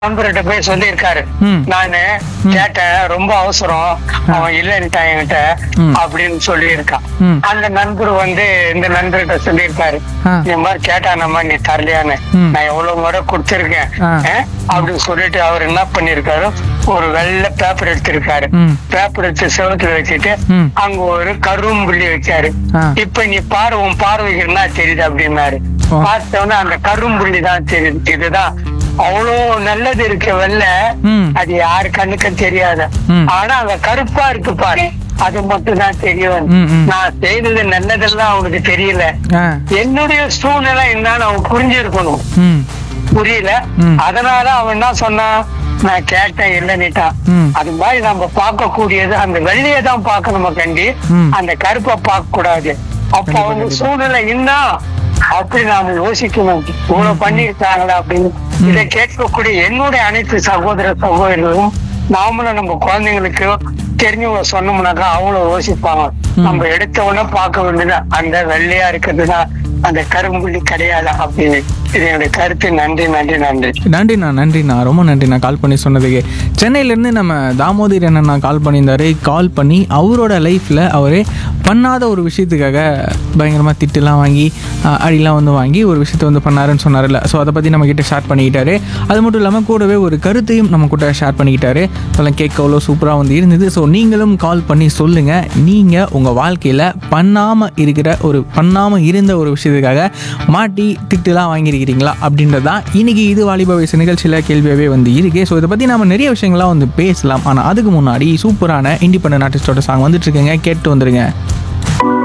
நண்பர்கிட்ட போய் சொல்லியிருக்காரு ம். நானு கேட்டேன் ரொம்ப அவசரம் அவன் இல்லன்ட்டான் என்கிட்ட ம். அப்படின்னு சொல்லியிருக்கான் ம். அந்த நண்பர் வந்து இந்த நண்பர்கிட்ட சொல்லியிருக்காரு ஆ. இந்த மாதிரி கேட்டானம்மா நீ தரலையான்னு ம். நான் எவ்வளவு முறை கொடுத்திருக்கேன் ஆ. ஆ? அப்படின்னு சொல்லிட்டு அவர் என்ன பண்ணிருக்காரு ஒரு வெள்ளை பேப்பர் எடுத்திருக்காரு ம். பேப்பர் எடுத்து செவத்துல வச்சுட்டு ம். அங்க ஒரு கரும்புள்ளி வச்சாரு ஆ. இப்ப நீ பாரு உன் பார்வைக்கு என்ன தெரியுது அப்படின்னாரு ஆ. பார்த்தோன்னா அந்த கரும்புள்ளி தான் தெரியுது இதுதான் அவ்வளோ நல்லது இருக்கு வெள்ள ம். அது யாரு கண்ணுக்கும் தெரியாது ம். ஆனா அங்க கருப்பா இருக்கு பாரு அது மட்டும் தான் தெரியும் ம், ம். நான் செய்தது நல்லதெல்லாம் அவனுக்கு தெரியல ஆ என்னுடைய சூழ்நிலை என்னன்னு அவன் புரிஞ்சிருக்கணும் ம் புரியல ம். அதனால அவன் என்ன சொன்னான் நான் கேட்டேன் இல்லன்னுட்டான் ம். அது மாதிரி நம்ம பார்க்க கூடியது அந்த வெள்ளையை தான் பார்க்கணும் கண்டி ம். அந்த கருப்பை பார்க்க கூடாது அப்ப கண்டிப்பா, அவங்க கண்டிப்பா. சூழ்நிலை என்ன அப்படி நாம யோசிக்கணும் இவ்வளவு பண்ணிருக்காங்களா அப்படின்னு இதை கேட்கக்கூடிய என்னுடைய அனைத்து சகோதர சகோதரர்களும் நாமளும் நம்ம குழந்தைங்களுக்கு தெரிஞ்சவங்க சொன்னோம்னாக்கா அவங்களும் யோசிப்பாங்க நம்ம எடுத்த உடனே பார்க்க வேண்டியது அந்த வெள்ளையா இருக்கிறதுனா அந்த கரும்புள்ளி கிடையாது அப்படின்னு இது என்னுடைய கருத்து நன்றி நன்றி நன்றி நன்றிண்ணா நன்றிண்ணா ரொம்ப நன்றிண்ணா கால் பண்ணி சொன்னதுக்கு சென்னையிலேருந்து நம்ம தாமோதர் அண்ணா கால் பண்ணியிருந்தாரு கால் பண்ணி அவரோட லைஃப்பில் அவரே பண்ணாத ஒரு விஷயத்துக்காக பயங்கரமாக திட்டுலாம் வாங்கி அஹ், அடிலாம் வந்து வாங்கி ஒரு விஷயத்தை வந்து பண்ணாருன்னு சொன்னார்ல ஸோ அதை பற்றி நம்ம கிட்ட ஷேர் பண்ணிக்கிட்டாரு அது மட்டும் இல்லாமல் கூடவே ஒரு கருத்தையும் நம்ம கூட ஷேர் பண்ணிக்கிட்டாரு அதெல்லாம் கேட்க அவ்வளோ சூப்பராக வந்து இருந்தது ஸோ நீங்களும் கால் பண்ணி சொல்லுங்கள் நீங்கள் உங்கள் வாழ்க்கையில் பண்ணாமல் இருக்கிற ஒரு பண்ணாமல் இருந்த ஒரு விஷயத்துக்காக மாட்டி திட்டுலாம் வாங்கியிருக்கிறீங்களா அப்படின்றது தான் இன்றைக்கி இது வாலிப வயசு நிகழ்ச்சியில் கேள்வியாகவே வந்து இருக்கு ஸோ இதை பற்றி நம்ம நிறைய விஷயங்கள்லாம் வந்து பேசலாம் ஆனால் அதுக்கு முன்னாடி சூப்பரான இண்டிபெண்டன்ட் ஆர்டிஸ்டோட சாங் வந்துட்டு இருக்குங்க கேட்டு வந்துருங்க